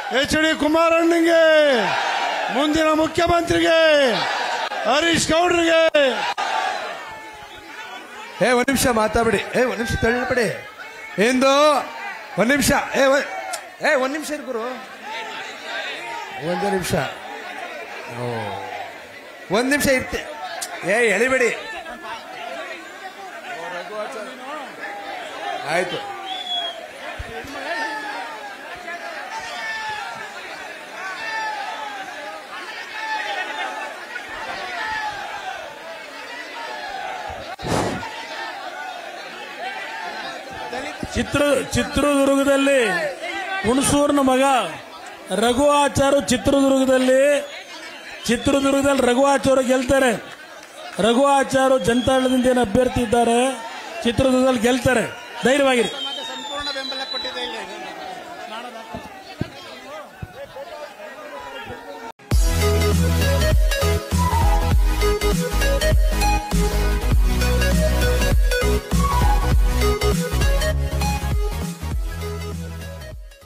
H D ಕುಮಾರಣ್ಣಂಗೆ ಮುಂದಿನ ಮುಖ್ಯಮಂತ್ರಿಗೆ ಹರೀಶ್ ಗೌಡ್ರಿಗೆ ಏ ಒಂದ್ ನಿಮಿಷ ಮಾತಾಡ್ಬಿಡಿ ಏ ಒಂದ್ ನಿಮಿಷ ತಳ್ಳಿಬಿಡಿ ಎಂದು ಒಂದ್ ನಿಮಿಷ ಏ ಒಂದ್- ಏ ಒಂದ್ ನಿಮಿಷ ಇರು ಗುರು ಒಂದೇ ನಿಮಿಷ ಓ ಒಂದ್ ನಿಮಿಷ ಇರ್ತೆ ಏ ಎಳಿಬೇಡಿ ಆಯ್ತು ಚಿತ್ರ ಚಿತ್ರದುರ್ಗದಲ್ಲಿ ಹುಣಸೂರಿನ ಮಗ ರಘು ಆಚಾರು ಚಿತ್ರದುರ್ಗದಲ್ಲಿ ಚಿತ್ರದುರ್ಗದಲ್ಲಿ ರಘು ಆಚಾರು ಗೆಲ್ತಾರೆ ರಘು ಆಚಾರು ಜನತಾದಳದಿಂದ ಏನು ಅಭ್ಯರ್ಥಿ ಇದ್ದಾರೆ ಚಿತ್ರದುರ್ಗದಲ್ಲಿ ಗೆಲ್ತಾರೆ ಧೈರ್ಯವಾಗಿರಿ